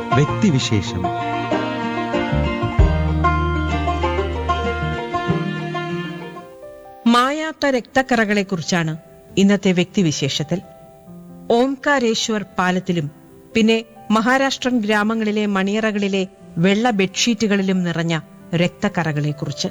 വ്യക്തിവിശേഷം മായാത്ത രക്തക്കറകളെക്കുറിച്ചാണ് ഇന്നത്തെ വ്യക്തിവിശേഷത്തിൽ ഓംകാരേശ്വർ പാലത്തിലും പിന്നെ മഹാരാഷ്ട്രൻ ഗ്രാമങ്ങളിലെ മണിയറകളിലെ വെള്ള ബെഡ്ഷീറ്റുകളിലും നിറഞ്ഞ രക്തക്കറകളെക്കുറിച്ച്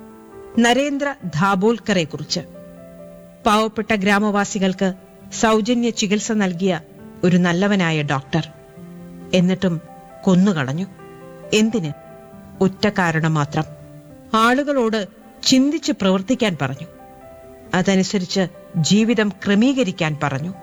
നരേന്ദ്ര ധാബോൽക്കറെക്കുറിച്ച് പാവപ്പെട്ട ഗ്രാമവാസികൾക്ക് സൗജന്യ ചികിത്സ നൽകിയ ഒരു നല്ലവനായ ഡോക്ടർ എന്നിട്ടും കൊന്നുകളഞ്ഞു എന്തിന് ഒറ്റ കാരണം മാത്രം ആളുകളോട് ചിന്തിച്ച് പ്രവർത്തിക്കാൻ പറഞ്ഞു അതനുസരിച്ച് ജീവിതം ക്രമീകരിക്കാൻ പറഞ്ഞു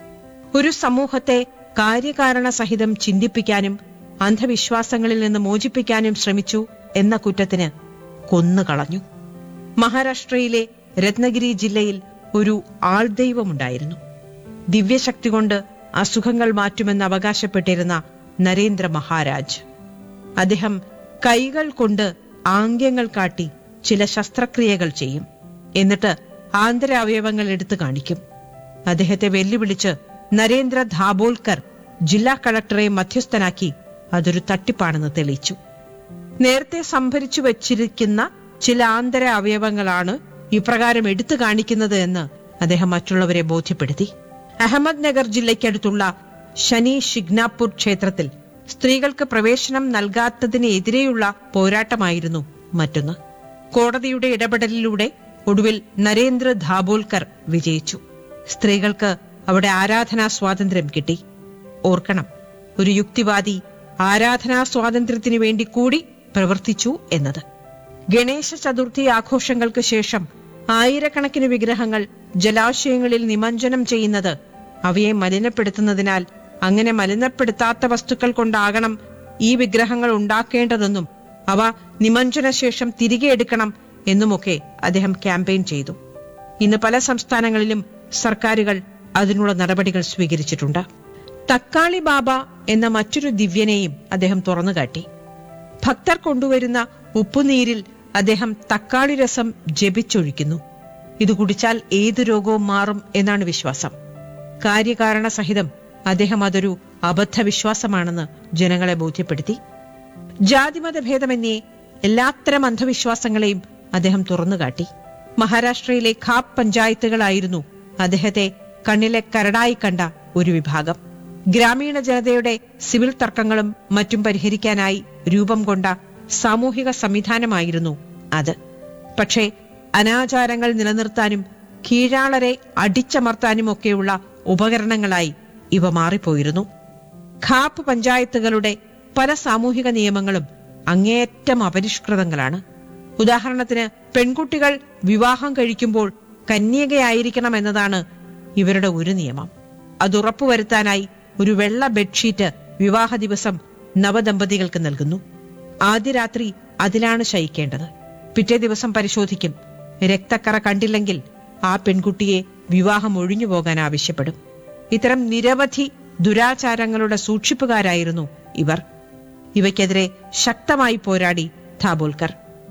ഒരു സമൂഹത്തെ കാര്യകാരണ സഹിതം ചിന്തിപ്പിക്കാനും അന്ധവിശ്വാസങ്ങളിൽ നിന്ന് മോചിപ്പിക്കാനും ശ്രമിച്ചു എന്ന കുറ്റത്തിന് കൊന്നുകളഞ്ഞു മഹാരാഷ്ട്രയിലെ രത്നഗിരി ജില്ലയിൽ ഒരു ആൾദൈവമുണ്ടായിരുന്നു ദിവ്യശക്തി കൊണ്ട് അസുഖങ്ങൾ മാറ്റുമെന്ന് അവകാശപ്പെട്ടിരുന്ന നരേന്ദ്ര മഹാരാജ് അദ്ദേഹം കൈകൾ കൊണ്ട് ആംഗ്യങ്ങൾ കാട്ടി ചില ശസ്ത്രക്രിയകൾ ചെയ്യും എന്നിട്ട് ആന്തരാവയവങ്ങൾ എടുത്തു കാണിക്കും അദ്ദേഹത്തെ വെല്ലുവിളിച്ച് നരേന്ദ്ര ധാബോൾക്കർ ജില്ലാ കളക്ടറെ മധ്യസ്ഥനാക്കി അതൊരു തട്ടിപ്പാണെന്ന് തെളിയിച്ചു നേരത്തെ സംഭരിച്ചു വച്ചിരിക്കുന്ന ചില ആന്തര അവയവങ്ങളാണ് ഇപ്രകാരം എടുത്തു കാണിക്കുന്നത് എന്ന് അദ്ദേഹം മറ്റുള്ളവരെ ബോധ്യപ്പെടുത്തി അഹമ്മദ് നഗർ ജില്ലയ്ക്കടുത്തുള്ള ശനി ഷിഗ്നാപൂർ ക്ഷേത്രത്തിൽ സ്ത്രീകൾക്ക് പ്രവേശനം നൽകാത്തതിനെതിരെയുള്ള പോരാട്ടമായിരുന്നു മറ്റൊന്ന് കോടതിയുടെ ഇടപെടലിലൂടെ ഒടുവിൽ നരേന്ദ്ര ധാബോൽക്കർ വിജയിച്ചു സ്ത്രീകൾക്ക് അവിടെ ആരാധനാ സ്വാതന്ത്ര്യം കിട്ടി ഓർക്കണം ഒരു യുക്തിവാദി ആരാധനാ സ്വാതന്ത്ര്യത്തിനു വേണ്ടി കൂടി പ്രവർത്തിച്ചു എന്നത് ഗണേശ ചതുർത്ഥി ആഘോഷങ്ങൾക്ക് ശേഷം ആയിരക്കണക്കിന് വിഗ്രഹങ്ങൾ ജലാശയങ്ങളിൽ നിമഞ്ജനം ചെയ്യുന്നത് അവയെ മലിനപ്പെടുത്തുന്നതിനാൽ അങ്ങനെ മലിനപ്പെടുത്താത്ത വസ്തുക്കൾ കൊണ്ടാകണം ഈ വിഗ്രഹങ്ങൾ ഉണ്ടാക്കേണ്ടതെന്നും അവ നിമഞ്ജന ശേഷം തിരികെ എടുക്കണം എന്നുമൊക്കെ അദ്ദേഹം ക്യാമ്പയിൻ ചെയ്തു ഇന്ന് പല സംസ്ഥാനങ്ങളിലും സർക്കാരുകൾ അതിനുള്ള നടപടികൾ സ്വീകരിച്ചിട്ടുണ്ട് തക്കാളി ബാബ എന്ന മറ്റൊരു ദിവ്യനെയും അദ്ദേഹം തുറന്നുകാട്ടി ഭക്തർ കൊണ്ടുവരുന്ന ഉപ്പുനീരിൽ അദ്ദേഹം തക്കാളി രസം ജപിച്ചൊഴിക്കുന്നു ഇത് കുടിച്ചാൽ ഏത് രോഗവും മാറും എന്നാണ് വിശ്വാസം കാര്യകാരണ സഹിതം അദ്ദേഹം അതൊരു അബദ്ധവിശ്വാസമാണെന്ന് ജനങ്ങളെ ബോധ്യപ്പെടുത്തി ജാതിമത ഭേദമന്യേ എല്ലാത്തരം അന്ധവിശ്വാസങ്ങളെയും അദ്ദേഹം തുറന്നുകാട്ടി മഹാരാഷ്ട്രയിലെ ഖാപ് പഞ്ചായത്തുകളായിരുന്നു അദ്ദേഹത്തെ കണ്ണിലെ കരടായി കണ്ട ഒരു വിഭാഗം ഗ്രാമീണ ജനതയുടെ സിവിൽ തർക്കങ്ങളും മറ്റും പരിഹരിക്കാനായി രൂപം കൊണ്ട സാമൂഹിക സംവിധാനമായിരുന്നു അത് പക്ഷേ അനാചാരങ്ങൾ നിലനിർത്താനും കീഴാളരെ അടിച്ചമർത്താനുമൊക്കെയുള്ള ഉപകരണങ്ങളായി ഇവ മാറിപ്പോയിരുന്നു ഖാപ്പ് പഞ്ചായത്തുകളുടെ പല സാമൂഹിക നിയമങ്ങളും അങ്ങേയറ്റം അപരിഷ്കൃതങ്ങളാണ് ഉദാഹരണത്തിന് പെൺകുട്ടികൾ വിവാഹം കഴിക്കുമ്പോൾ കന്യകയായിരിക്കണം എന്നതാണ് ഇവരുടെ ഒരു നിയമം അത് ഉറപ്പുവരുത്താനായി ഒരു വെള്ള ബെഡ്ഷീറ്റ് വിവാഹ ദിവസം നവദമ്പതികൾക്ക് നൽകുന്നു ആദ്യ രാത്രി അതിലാണ് ശയിക്കേണ്ടത് പിറ്റേ ദിവസം പരിശോധിക്കും രക്തക്കറ കണ്ടില്ലെങ്കിൽ ആ പെൺകുട്ടിയെ വിവാഹം ഒഴിഞ്ഞു പോകാൻ ആവശ്യപ്പെടും ഇത്തരം നിരവധി ദുരാചാരങ്ങളുടെ സൂക്ഷിപ്പുകാരായിരുന്നു ഇവർ ഇവയ്ക്കെതിരെ ശക്തമായി പോരാടി ധാബോൽക്കർ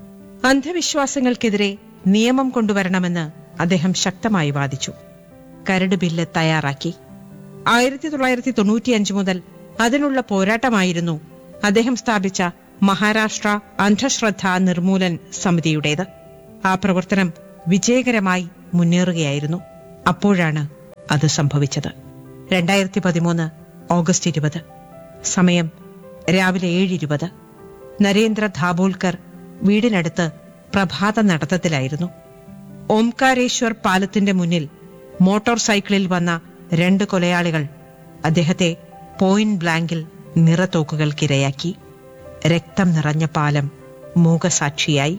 അന്ധവിശ്വാസങ്ങൾക്കെതിരെ നിയമം കൊണ്ടുവരണമെന്ന് അദ്ദേഹം ശക്തമായി വാദിച്ചു കരട് ബില്ല് തയ്യാറാക്കി ആയിരത്തി തൊള്ളായിരത്തി തൊണ്ണൂറ്റിയഞ്ച് മുതൽ അതിനുള്ള പോരാട്ടമായിരുന്നു അദ്ദേഹം സ്ഥാപിച്ച മഹാരാഷ്ട്ര അന്ധശ്രദ്ധ നിർമൂലൻ സമിതിയുടേത് ആ പ്രവർത്തനം വിജയകരമായി മുന്നേറുകയായിരുന്നു അപ്പോഴാണ് അത് സംഭവിച്ചത് രണ്ടായിരത്തി പതിമൂന്ന് ഓഗസ്റ്റ് ഇരുപത് സമയം രാവിലെ ഏഴ് ഇരുപത് നരേന്ദ്ര ധാബോൽക്കർ വീടിനടുത്ത് പ്രഭാത നടത്തത്തിലായിരുന്നു ഓംകാരേശ്വർ പാലത്തിന്റെ മുന്നിൽ മോട്ടോർ സൈക്കിളിൽ വന്ന രണ്ട് കൊലയാളികൾ അദ്ദേഹത്തെ പോയിന്റ് ബ്ലാങ്കിൽ നിറത്തോക്കുകൾക്കിരയാക്കി രക്തം നിറഞ്ഞ പാലം മൂകസാക്ഷിയായി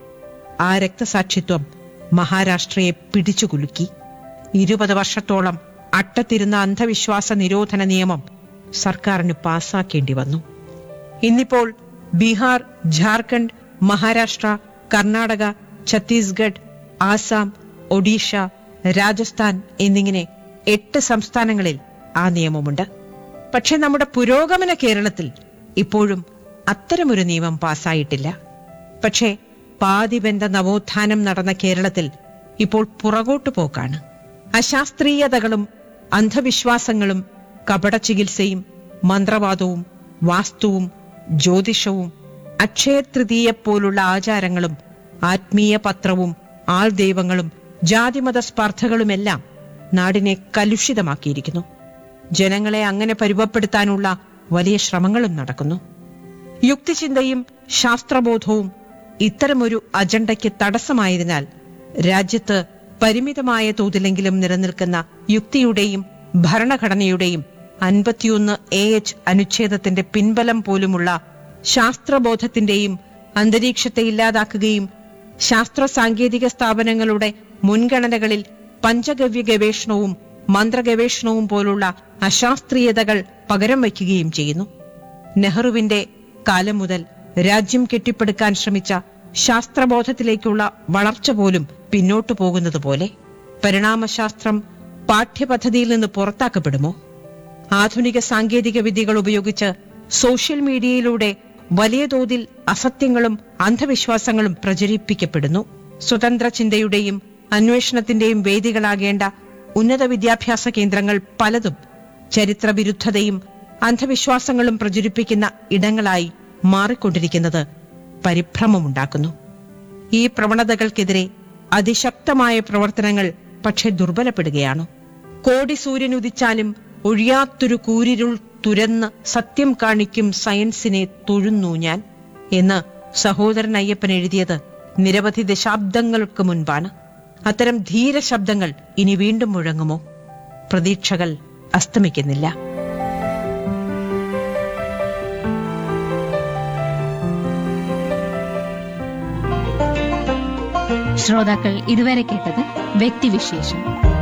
ആ രക്തസാക്ഷിത്വം മഹാരാഷ്ട്രയെ പിടിച്ചുകുലുക്കി ഇരുപത് വർഷത്തോളം അട്ടത്തിരുന്ന അന്ധവിശ്വാസ നിരോധന നിയമം സർക്കാരിന് പാസാക്കേണ്ടി വന്നു ഇന്നിപ്പോൾ ബീഹാർ ജാർഖണ്ഡ് മഹാരാഷ്ട്ര കർണാടക ഛത്തീസ്ഗഡ് ആസാം ഒഡീഷ രാജസ്ഥാൻ എന്നിങ്ങനെ എട്ട് സംസ്ഥാനങ്ങളിൽ ആ നിയമമുണ്ട് പക്ഷെ നമ്മുടെ പുരോഗമന കേരളത്തിൽ ഇപ്പോഴും അത്തരമൊരു നിയമം പാസ്സായിട്ടില്ല പക്ഷേ പാതിബന്ധ നവോത്ഥാനം നടന്ന കേരളത്തിൽ ഇപ്പോൾ പുറകോട്ടു പോക്കാണ് അശാസ്ത്രീയതകളും അന്ധവിശ്വാസങ്ങളും കപട ചികിത്സയും മന്ത്രവാദവും വാസ്തുവും ജ്യോതിഷവും അക്ഷയതൃതീയെപ്പോലുള്ള ആചാരങ്ങളും ആത്മീയ പത്രവും ആൾദൈവങ്ങളും ജാതിമത സ്പർദ്ധകളുമെല്ലാം നാടിനെ കലുഷിതമാക്കിയിരിക്കുന്നു ജനങ്ങളെ അങ്ങനെ പരുവപ്പെടുത്താനുള്ള വലിയ ശ്രമങ്ങളും നടക്കുന്നു യുക്തിചിന്തയും ശാസ്ത്രബോധവും ഇത്തരമൊരു അജണ്ടയ്ക്ക് തടസ്സമായതിനാൽ രാജ്യത്ത് പരിമിതമായ തോതിലെങ്കിലും നിലനിൽക്കുന്ന യുക്തിയുടെയും ഭരണഘടനയുടെയും അൻപത്തിയൊന്ന് എ എച്ച് അനുച്ഛേദത്തിന്റെ പിൻബലം പോലുമുള്ള ശാസ്ത്രബോധത്തിന്റെയും അന്തരീക്ഷത്തെ ഇല്ലാതാക്കുകയും ശാസ്ത്ര സാങ്കേതിക സ്ഥാപനങ്ങളുടെ മുൻഗണനകളിൽ പഞ്ചഗവ്യ ഗവേഷണവും മന്ത്രഗവേഷണവും പോലുള്ള അശാസ്ത്രീയതകൾ പകരം വയ്ക്കുകയും ചെയ്യുന്നു നെഹ്റുവിന്റെ കാലം മുതൽ രാജ്യം കെട്ടിപ്പടുക്കാൻ ശ്രമിച്ച ശാസ്ത്രബോധത്തിലേക്കുള്ള വളർച്ച പോലും പിന്നോട്ടു പോകുന്നത് പോലെ പരിണാമശാസ്ത്രം പാഠ്യപദ്ധതിയിൽ നിന്ന് പുറത്താക്കപ്പെടുമോ ആധുനിക സാങ്കേതിക വിദ്യകൾ ഉപയോഗിച്ച് സോഷ്യൽ മീഡിയയിലൂടെ വലിയ തോതിൽ അസത്യങ്ങളും അന്ധവിശ്വാസങ്ങളും പ്രചരിപ്പിക്കപ്പെടുന്നു സ്വതന്ത്ര ചിന്തയുടെയും അന്വേഷണത്തിന്റെയും വേദികളാകേണ്ട ഉന്നത വിദ്യാഭ്യാസ കേന്ദ്രങ്ങൾ പലതും ചരിത്രവിരുദ്ധതയും അന്ധവിശ്വാസങ്ങളും പ്രചരിപ്പിക്കുന്ന ഇടങ്ങളായി മാറിക്കൊണ്ടിരിക്കുന്നത് പരിഭ്രമമുണ്ടാക്കുന്നു ഈ പ്രവണതകൾക്കെതിരെ അതിശക്തമായ പ്രവർത്തനങ്ങൾ പക്ഷെ ദുർബലപ്പെടുകയാണ് കോടി സൂര്യൻ ഉദിച്ചാലും ഒഴിയാത്തൊരു കൂരിരുൾ തുരന്ന് സത്യം കാണിക്കും സയൻസിനെ തൊഴുന്നു ഞാൻ എന്ന് സഹോദരൻ അയ്യപ്പൻ എഴുതിയത് നിരവധി ദശാബ്ദങ്ങൾക്ക് മുൻപാണ് അത്തരം ധീര ശബ്ദങ്ങൾ ഇനി വീണ്ടും മുഴങ്ങുമോ പ്രതീക്ഷകൾ അസ്തമിക്കുന്നില്ല ശ്രോതാക്കൾ ഇതുവരെ കേട്ടത് വ്യക്തിവിശേഷം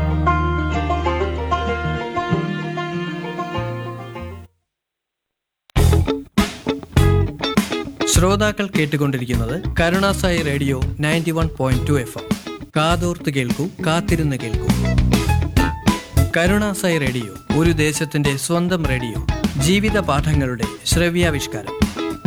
ശ്രോതാക്കൾ കേട്ടുകൊണ്ടിരിക്കുന്നത് Karunasai radio ninety one point two F M കാതോർത്ത് കേൾക്കൂ കാത്തിരുന്ന് കേൾക്കൂ കരുണാസായി റേഡിയോ ഒരു ദേശത്തിന്റെ സ്വന്തം റേഡിയോ ജീവിത പാഠങ്ങളുടെ ശ്രവ്യാവിഷ്കാരം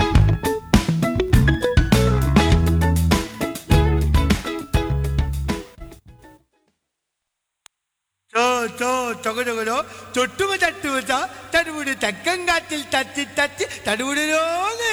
ചോ ചോ ചൊകചൊകലോ തൊട്ടുമ തട്ടുമ തടുപുട് തെക്കൻ കാറ്റിൽ തത്തി തത്തി തടുപുടലോന്ന്